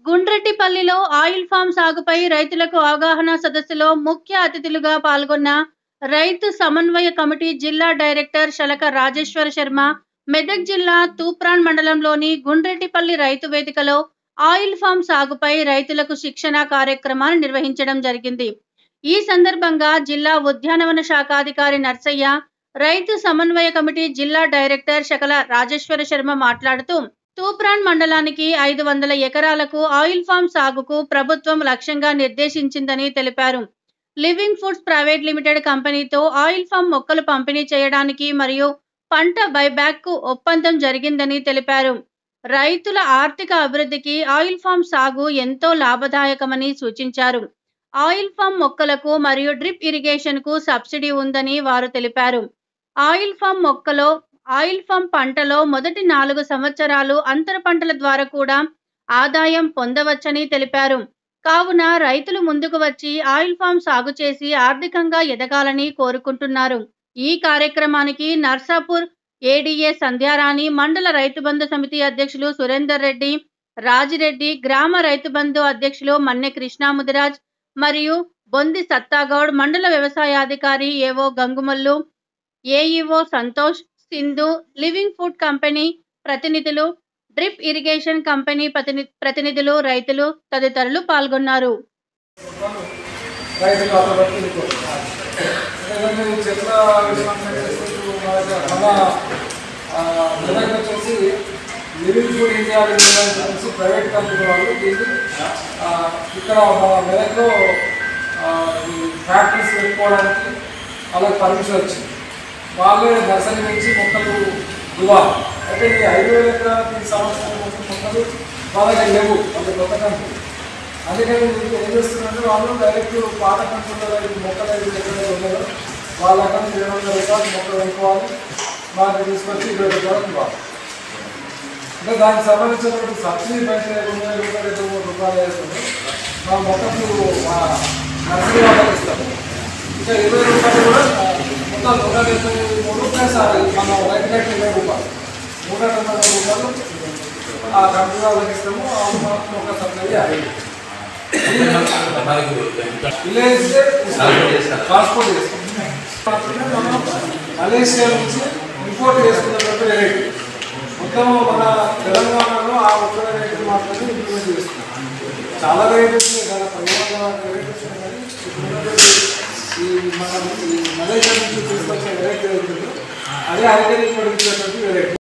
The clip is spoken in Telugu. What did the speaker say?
గుండ్రెడ్డిపల్లిలో ఆయిల్ ఫామ్ సాగుపై రైతులకు అవగాహన సదస్సులో ముఖ్య అతిథులుగా పాల్గొన్న రైతు సమన్వయ కమిటీ జిల్లా డైరెక్టర్ శలక రాజేశ్వర శర్మ మెదక్ జిల్లా తూప్రాన్ మండలంలోని గుండ్రెడ్డిపల్లి రైతు వేదికలో ఆయిల్ ఫామ్ సాగుపై రైతులకు శిక్షణ కార్యక్రమాన్ని నిర్వహించడం జరిగింది ఈ సందర్భంగా జిల్లా ఉద్యానవన శాఖాధికారి నర్సయ్య రైతు సమన్వయ కమిటీ జిల్లా డైరెక్టర్ శకల రాజేశ్వర శర్మ మాట్లాడుతూ తూప్రాన్ మండలానికి ఐదు వందల ఎకరాలకు ఆయిల్ ఫామ్ సాగుకు ప్రభుత్వం లక్ష్యంగా నిర్దేశించిందని తెలిపారు లివింగ్ ఫుడ్స్ ప్రైవేట్ లిమిటెడ్ కంపెనీతో ఆయిల్ ఫామ్ మొక్కలు పంపిణీ చేయడానికి మరియు పంట బైబ్యాక్ కు ఒప్పందం జరిగిందని తెలిపారు రైతుల ఆర్థిక అభివృద్ధికి ఆయిల్ ఫామ్ సాగు ఎంతో లాభదాయకమని సూచించారు ఆయిల్ ఫామ్ మొక్కలకు మరియు డ్రిప్ ఇరిగేషన్ కు సబ్సిడీ ఉందని వారు తెలిపారు ఆయిల్ ఫామ్ మొక్కలో ఆయిల్ ఫామ్ పంటలో మొదటి నాలుగు సంవత్సరాలు అంతర పంటల ద్వారా కూడా ఆదాయం పొందవచ్చని తెలిపారు కావున రైతులు ముందుకు వచ్చి ఆయిల్ ఫామ్ సాగు చేసి ఆర్థికంగా ఎదగాలని కోరుకుంటున్నారు ఈ కార్యక్రమానికి నర్సాపూర్ ఏడీఏ సంధ్యారాణి మండల రైతు బంధు సమితి అధ్యక్షులు సురేందర్ రెడ్డి రాజిరెడ్డి గ్రామ రైతు బంధు అధ్యక్షులు మన్నె కృష్ణాముదిరాజ్ మరియు బొంది సత్తాగౌడ్ మండల వ్యవసాయాధికారి AO Gangumallu AEO Santosh Sindhu living food company ప్రతినిధులు డ్రిప్ ఇరిగేషన్ కంపెనీ ప్రతిని ప్రతినిధులు రైతులు తదితరులు పాల్గొన్నారు రైతు ఖాతా బట్టి వెళ్ళిపోతుంది ఎందుకంటే ఈ చెట్ల విషయాన్ని చేస్తూ మన దగ్గర మన ఆ, మెదక్ వచ్చేసి లివింగ్ ఫుడ్ ఇండియా లిమిటెడ్ అని చెప్పేసి ప్రైవేట్ కంపెనీ వాళ్ళు దీన్ని ఆ, ఇక్కడ మన మెదక్లో ఆ, ఈ ఫ్యాక్టరీస్ పెట్టుకోవడానికి వాళ్ళకి పర్మిషన్ వచ్చింది వాళ్ళే నర్సరీ నుంచి మొక్కలు ఇవ్వాలి అయితే ఈ ఐదు వేల ఎకరాలకి ఈ సంవత్సరం మొత్తం మొక్కలు వాళ్ళ దగ్గర లేవు వాళ్ళ కొత్త కంపెనీ అందుకని వీళ్ళు ఏం చేస్తున్నారంటే వాళ్ళు డైరెక్ట్ పాత కంపెనీలో దగ్గర మొక్కలు అయితే ఎక్కడైతే ఉన్నారో వాళ్ళ అక్కడ ఇరవై వందల రూపాయలు మొక్కలు పెట్టుకోవాలి మాకు తీసుకొచ్చి ఇరవై రూపాయలు ఇవ్వాలి అంటే దానికి సంబంధించినటువంటి సబ్సిడీ పైసలు రెండు వేల రూపాయలు ఇరవై మూడు రూపాయలు వేస్తుంది మా మొక్కకు మా నర్సరీ వాళ్ళకి ఇస్తాము ఇంకా ఇరవై రూపాయలు కూడా మొత్తం నూట డెబ్బై మూడు ప్లస్ మన రైతు రేట్ ఇరవై రూపాయలు నూట తొంభై మూడు రూపాయలు ఆ కంపెనీ వాళ్ళకి ఇస్తాము ఆ మొక్క సబ్సిడీ అయ్యింది విలేజ్ ట్రాన్స్పోర్ట్ చేస్తాం మనం మలేషియా నుంచి ఇంపోర్ట్ చేసుకున్నటువంటి వెరైటీ మొత్తం మన తెలంగాణలో ఆ ఒక్క వెరైటీ మాత్రమే ఇంప్లిమెంట్ చేస్తున్నాం చాలా వెరైటీస్ ఉన్నాయి చాలా పదిహేను వెరైటీస్ ఉన్నాయి కానీ ఇప్పుడున్నటువంటి ఈ మనం ఈ మలేషియా నుంచి తీసుకొచ్చే వెరైటీ ఏదైతుందో అదే ఆర్గానిక్ పండించేటువంటి వెరైటీ